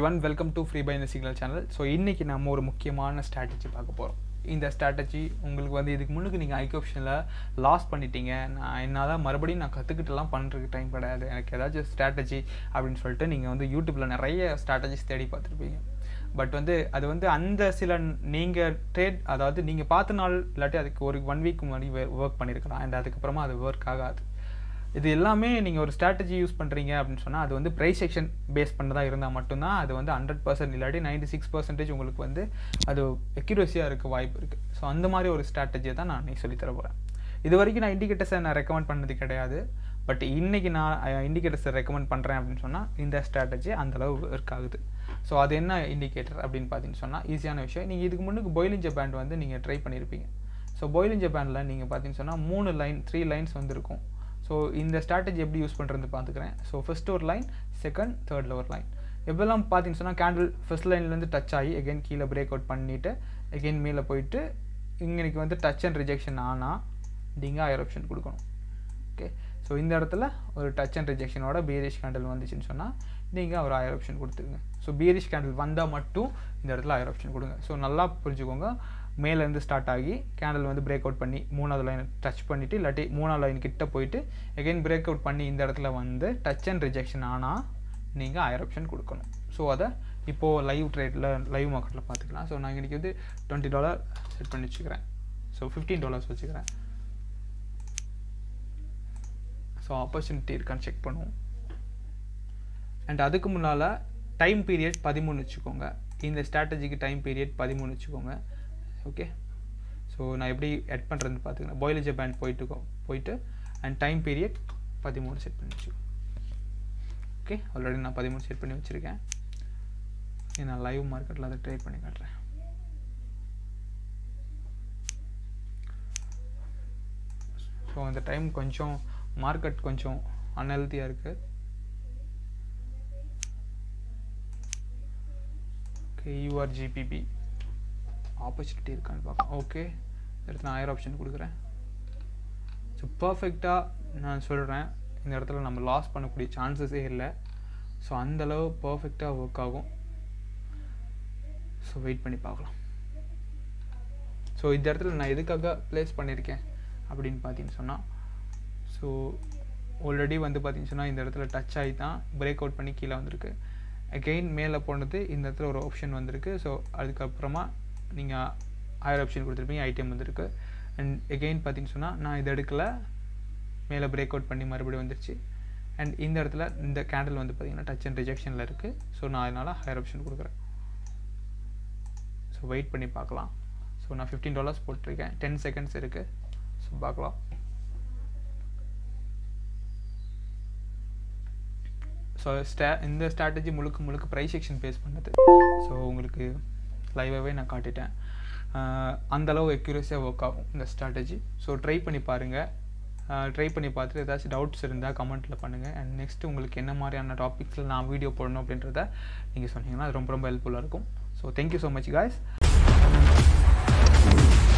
one welcome to free by இந்த signal channel so இன்றைக்கி நம்ம ஒரு முக்கியமான ஸ்ட்ராட்டஜி பார்க்க போகிறோம் இந்த ஸ்ட்ராட்டஜி உங்களுக்கு வந்து இதுக்கு முன்னுக்கு நீங்கள் ஐக் ஆப்ஷனில் லாஸ் பண்ணிட்டீங்க நான் என்ன தான் மறுபடியும் நான் கற்றுக்கிட்டுலாம் பண்ணுறதுக்கு டைம் கிடையாது எனக்கு ஏதாச்சும் ஸ்ட்ராட்டஜி அப்படின்னு சொல்லிட்டு நீங்கள் வந்து யூடியூப்பில் நிறைய ஸ்ட்ராட்டஜிஸ் தேடி பார்த்துருப்பீங்க பட் வந்து அது வந்து அந்த சில நீங்கள் ட்ரேட் அதாவது நீங்கள் பார்த்த நாள் இல்லாட்டி அதுக்கு ஒரு ஒன் வீக் முன்னாடி ஒர்க் பண்ணியிருக்கலாம் அண்ட் அதுக்கப்புறமா அது ஒர்க் ஆகாது இது எல்லாமே நீங்கள் ஒரு ஸ்ட்ராட்டஜி யூஸ் பண்ணுறீங்க அப்படின்னு சொன்னால் அது வந்து ப்ரைஸ் செக்ஷன் பேஸ் பண்ணதாக இருந்தால் மட்டும்தான் அது வந்து ஹண்ட்ரட் பர்சன்ட் இல்லாட்டி நைன்டி சிக்ஸ் பர்சன்டேஜ் உங்களுக்கு வந்து அது எக்யூரஸியாக இருக்க வாய்ப்பு இருக்குது ஸோ அந்த மாதிரி ஒரு ஸ்ட்ராட்டஜியை தான் நான் நீ சொல்லித்தர போகிறேன் இது வரைக்கும் நான் இண்டிகேட்டர்ஸை நான் ரெக்கமெண்ட் பண்ணது கிடையாது பட் இன்றைக்கி நான் இண்டிகேட்டர்ஸை ரெக்கமெண்ட் பண்ணுறேன் அப்படின்னு சொன்னால் இந்த ஸ்ட்ராட்டஜி அந்தளவு ஒர்க் ஆகுது ஸோ அது என்ன இண்டிகேட்டர் அப்படின்னு பார்த்தீங்கன்னு சொன்னால் ஈஸியான விஷயம் நீங்கள் இதுக்கு முன்னுக்கு பாயிலிங் ஜப்பாண்ட் வந்து நீங்கள் ட்ரை பண்ணியிருப்பீங்க ஸோ பாயிலிங் ஜப்பானில் நீங்கள் பார்த்தீங்கன்னு சொன்னால் மூணு லைன் த்ரீ லைன்ஸ் வந்துருக்கும் ஸோ இந்த ஸ்ட்ராட்டஜி எப்படி யூஸ் பண்ணுறது பார்த்துக்கிறேன் ஸோ ஃபஸ்ட்டு ஒரு லைன் செகண்ட் தேர்டில் ஒரு லைன் எப்பெல்லாம் பார்த்தீங்கன்னு சொன்னால் கேண்டில் ஃபஸ்ட் லைன்லேருந்து டச் ஆகி எகைன் கீழே பிரேக் அவுட் பண்ணிவிட்டு எகைன் மேலே போயிட்டு இங்கே வந்து டச் அண்ட் ரிஜெக்ஷன் ஆனால் நீங்கள் ஹையர் ஆப்ஷன் கொடுக்கணும் ஓகே ஸோ இந்த இடத்துல ஒரு டச் அண்ட் ரிஜெக்ஷனோட பீரிஷ் கேண்டில் வந்துச்சுன்னு சொன்னால் நீங்கள் ஒரு ஹையர் ஆப்ஷன் கொடுத்துருங்க ஸோ பீரிஷ் கேண்டில் வந்தால் மட்டும் இந்த இடத்துல ஹையர் ஆப்ஷன் கொடுங்க ஸோ நல்லா புரிஞ்சுக்கோங்க மேலேருந்து ஸ்டார்ட் ஆகி கேண்டில் வந்து பிரேக் அவுட் பண்ணி மூணாவது லைன் டச் பண்ணிவிட்டு இல்லாட்டி மூணாவது லைன் கிட்ட போயிட்டு எகைன் பிரேக் அவுட் பண்ணி இந்த இடத்துல வந்து டச் அண்ட் ரிஜெக்ஷன் ஆனால் நீங்கள் ஹையர் ஆப்ஷன் கொடுக்கணும் ஸோ அதை இப்போது லைவ் ட்ரேடில் லைவ் மார்க்கெட்டில் பார்த்துக்கலாம் ஸோ நான் இன்றைக்கி வந்து டுவெண்ட்டி டாலர் செட் பண்ணி வச்சுக்கிறேன் ஸோ ஃபிஃப்டீன் டாலர்ஸ் வச்சுக்கிறேன் ஸோ ஆப்பர்ச்சுனிட்டி இருக்கான்னு செக் பண்ணுவோம் அண்ட் அதுக்கு முன்னால் டைம் பீரியட் பதிமூணு வச்சுக்கோங்க இந்த ஸ்ட்ராட்டஜிக்கு டைம் பீரியட் பதிமூணு வச்சுக்கோங்க ஓகே ஸோ நான் எப்படி எட் பண்ணுறதுன்னு பார்த்துக்கிறேன் பாயிலேஜ் பேண்ட் போயிட்டு போயிட்டு அண்ட் டைம் பீரியட் பதிமூணு செட் பண்ணி வச்சுக்கோ ஓகே ஆல்ரெடி நான் பதிமூணு செட் பண்ணி வச்சுருக்கேன் நான் லைவ் மார்க்கெட்டில் அதை ட்ரை பண்ணி காட்டுறேன் ஸோ அந்த டைம் கொஞ்சம் மார்க்கெட் கொஞ்சம் அன்ஹெல்த்தியாக இருக்குது ஓகே யூஆர் ஜிபிபி ஆப்பர்ச்சுனிட்டி இருக்கான்னு பார்க்கலாம் ஓகே இடத்துல நான் ஹையர் ஆப்ஷன் கொடுக்குறேன் ஸோ பர்ஃபெக்டாக நான் சொல்கிறேன் இந்த இடத்துல நம்ம லாஸ் பண்ணக்கூடிய சான்சஸே இல்லை ஸோ அந்தளவு பர்ஃபெக்டாக ஒர்க் ஆகும் ஸோ வெயிட் பண்ணி பார்க்கலாம் ஸோ இந்த இடத்துல நான் எதுக்காக ப்ளேஸ் பண்ணியிருக்கேன் அப்படின்னு பார்த்தீங்கன்னு சொன்னால் ஸோ ஆல்ரெடி வந்து பார்த்தீங்கன்னு சொன்னால் இந்த இடத்துல டச் ஆகி தான் பிரேக் அவுட் பண்ணி கீழே வந்திருக்கு அகெயின் மேலே போனது இந்த இடத்துல ஒரு ஆப்ஷன் வந்திருக்கு ஸோ அதுக்கப்புறமா நீங்கள் ஹையர் ஆப்ஷன் கொடுத்துருப்பீங்க ஐடிஎம் வந்திருக்கு அண்ட் எகெயின் பார்த்தீங்கன்னு சொன்னால் நான் இதை எடுக்கலை மேலே பிரேக் அவுட் பண்ணி மறுபடியும் வந்துருச்சு அண்ட் இந்த இடத்துல இந்த கேண்டில் வந்து பார்த்தீங்கன்னா டச் அண்ட் ரிஜெக்ஷனில் இருக்குது ஸோ நான் அதனால் ஹையர் ஆப்ஷன் கொடுக்குறேன் ஸோ வெயிட் பண்ணி பார்க்கலாம் ஸோ நான் ஃபிஃப்டீன் டாலர்ஸ் போட்டிருக்கேன் டென் செகண்ட்ஸ் இருக்குது ஸோ பார்க்கலாம் ஸோ ஸ்டா இந்த ஸ்ட்ராட்டஜி முழுக்க முழுக்க ப்ரைஸ் செக்ஷன் பேஸ் பண்ணது ஸோ உங்களுக்கு லைவாகவே நான் காட்டிட்டேன் அந்தளவு எக்யூரஸியாக ஒர்க் ஆகும் இந்த ஸ்ட்ராட்டஜி ஸோ ட்ரை பண்ணி பாருங்கள் ட்ரை பண்ணி பார்த்துட்டு ஏதாச்சும் டவுட்ஸ் இருந்தால் கமெண்ட்டில் பண்ணுங்கள் அண்ட் நெக்ஸ்ட் உங்களுக்கு என்ன மாதிரியான டாபிக்ஸில் நான் வீடியோ போடணும் அப்படின்றத நீங்கள் சொன்னீங்கன்னா அது ரொம்ப ரொம்ப ஹெல்ப்ஃபுல்லாக இருக்கும் so thank you so much guys